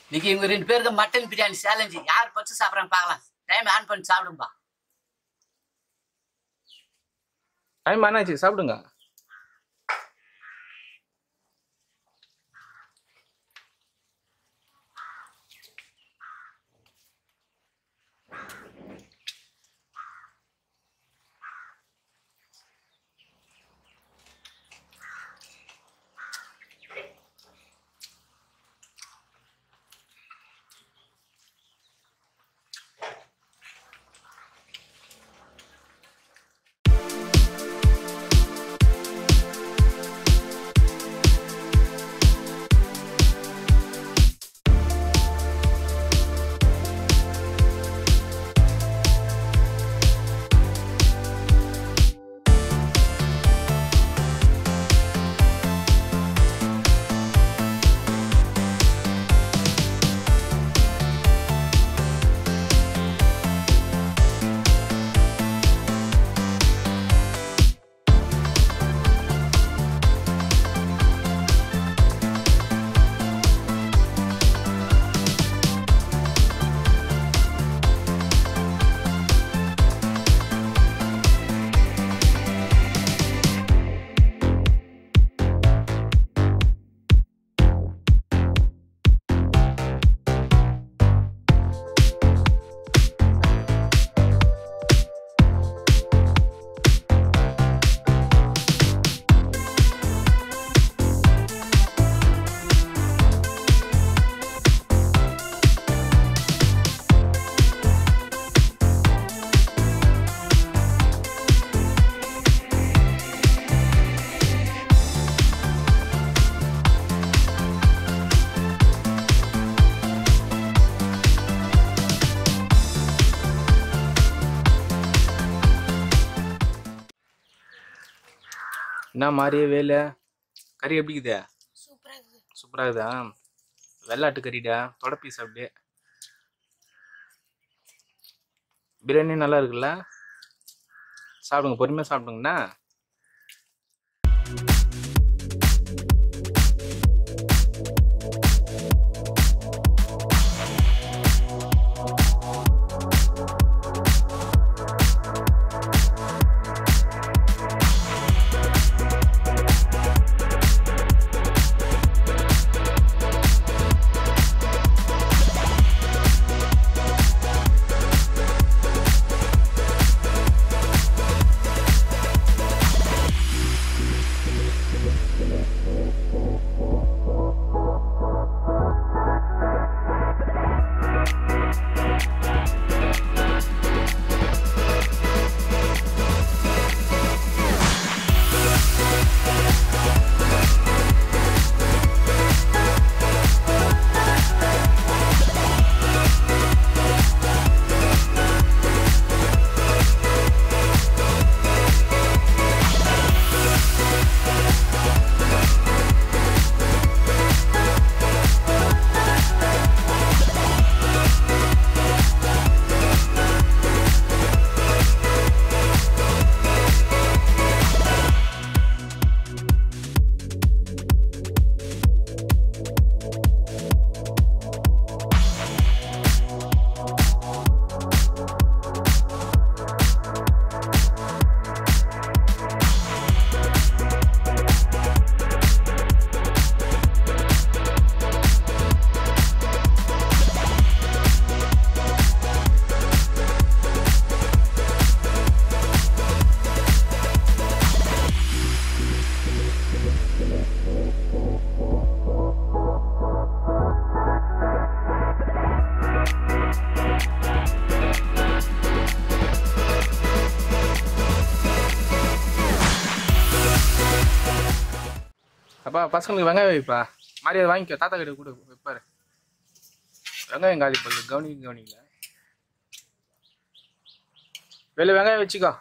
இன்னைக்கு இவங்க ரெண்டு பேருக்கு மட்டன் பிரியாணி சேலஞ்சு யார் பச்சு சாப்பிட்றாங்க பார்க்கலாம் டைம் ஆன் பண்ணி சாப்பிடும்பா டைம் ஆனாச்சு சாப்பிடுங்க என்ன மாதிரியே வேலை கறி எப்படி இருக்குதா சூப்பரா இருக்குது சூப்பராக இருக்குதா வெள்ளாட்டு கறிடா தொட பீஸ் அப்படியே பிரியாணி நல்லா இருக்குல்ல சாப்பிடுங்க பொறுமையாக சாப்பிடுங்கண்ணா அப்பா பசங்களுக்கு வெங்காயம் வைப்பா மாதிரி அதை வாங்கிக்கோ தாத்தா கிட்ட கூட வைப்பாரு வெங்காயம் காலி பல்லு கவனிக்க கவனிக்கல வெளில வெங்காயம் வச்சுக்கோ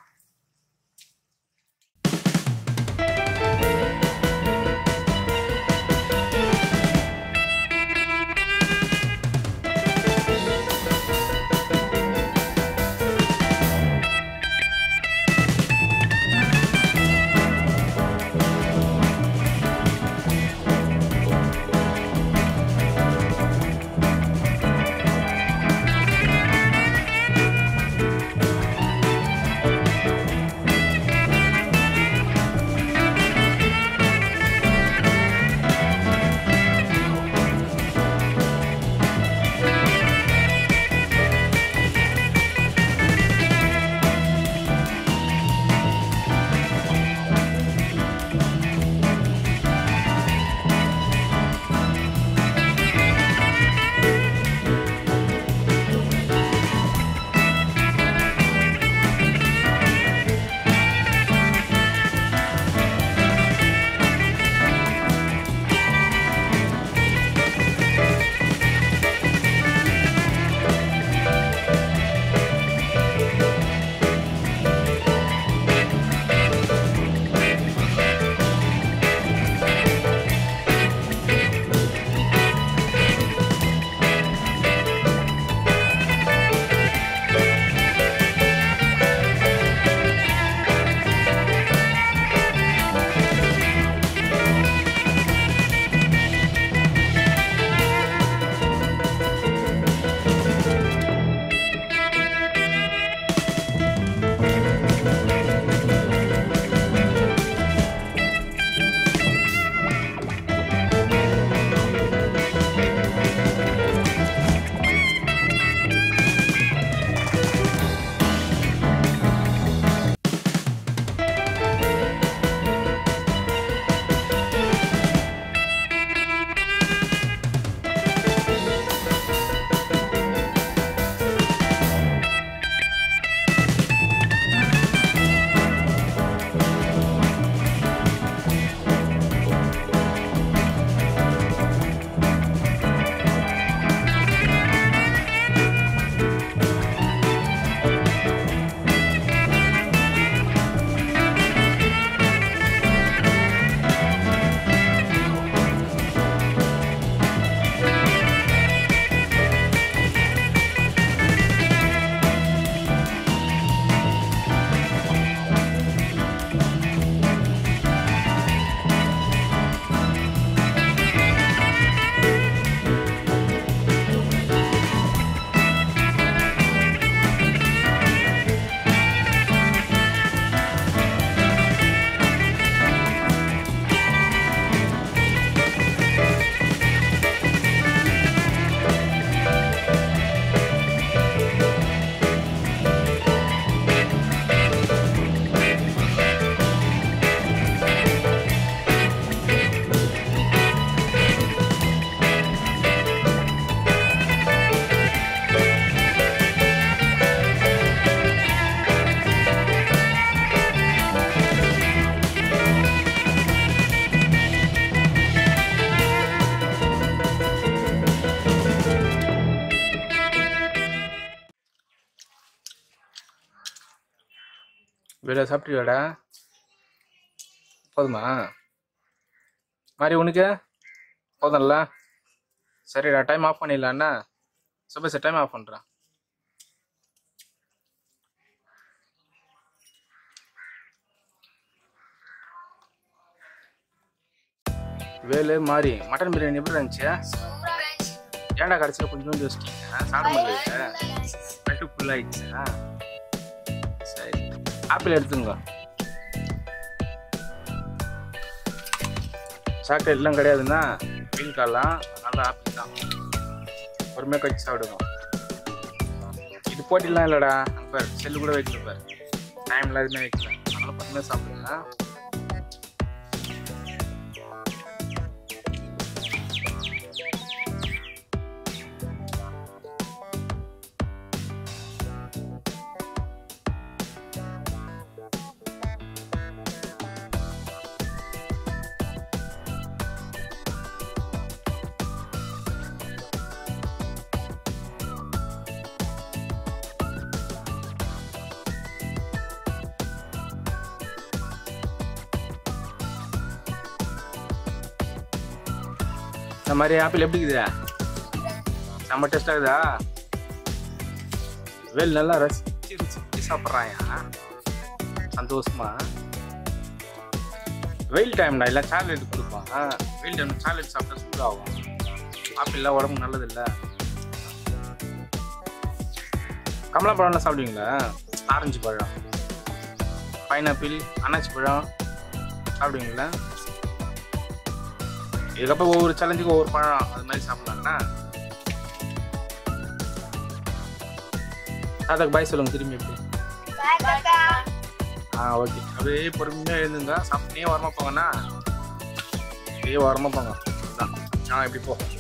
வெளில சாப்பிட்டுவாடா போதுமா மாதிரி உனக்கு போதும்ல சரிடா டைம் ஆஃப் பண்ணிடலாண்ணா சுபேஷ் டைம் ஆஃப் பண்ணுறான் வேலு மாறி மட்டன் பிரியாணி எப்படி இருந்துச்சு ஏன்டா கடைசியில் கொஞ்சோண்டு வச்சிட்டீங்க சாப்பிட முடியல நட்டு ஃபுல்லாகிடுச்சா சரி ஆப்பிள் எடுத்துங்க சாக்லேட்லாம் கிடையாதுன்னா மீன் காலாம் நல்லா ஆப்பிள் தான் பொறுமையாக கழிச்சு சாப்பிடுவோம் இது போட்டிலாம் இல்லைடா அங்கே செல்லு கூட வைக்கல பாரு டைம்ல எதுவுமே வைக்கல அதனால பொறுமையாக சாப்பிடுங்க இந்த மாதிரி ஆப்பிள் எப்படி இருக்குதா செம்ம டேஸ்டாக இருக்குதா வேல் நல்லா ரசிச்சு ருசிச்சு சாப்பிட்றாயா சந்தோஷமா வெயில் டைம்டா இல்லை சாக்லேட் கொடுப்பான் வெயில் டைம் சாக்லேட் சாப்பிட்டா சூடாகும் ஆப்பிள்லாம் உடம்புக்கு நல்லது இல்லை கமலா பழம்லாம் சாப்பிடுவீங்களா ஆரஞ்சு பழம் பைனாப்பிள் அன்னாச்சி பழம் சாப்பிடுவீங்களா இதுக்கப்புறம் ஒவ்வொரு சேலஞ்சுக்கும் ஒவ்வொரு பழம் அது மாதிரி சாப்பிடலாம்னா தாத்தாக்கு பாய் சொல்லுங்க திரும்பி எப்படி ஆ ஓகே அப்படியே பொறுமையாக எழுந்துங்க சாப்பிட்டே வரமா போங்கண்ணா அப்படியே வரமா போங்க அதுதான் ஆ இப்படி போ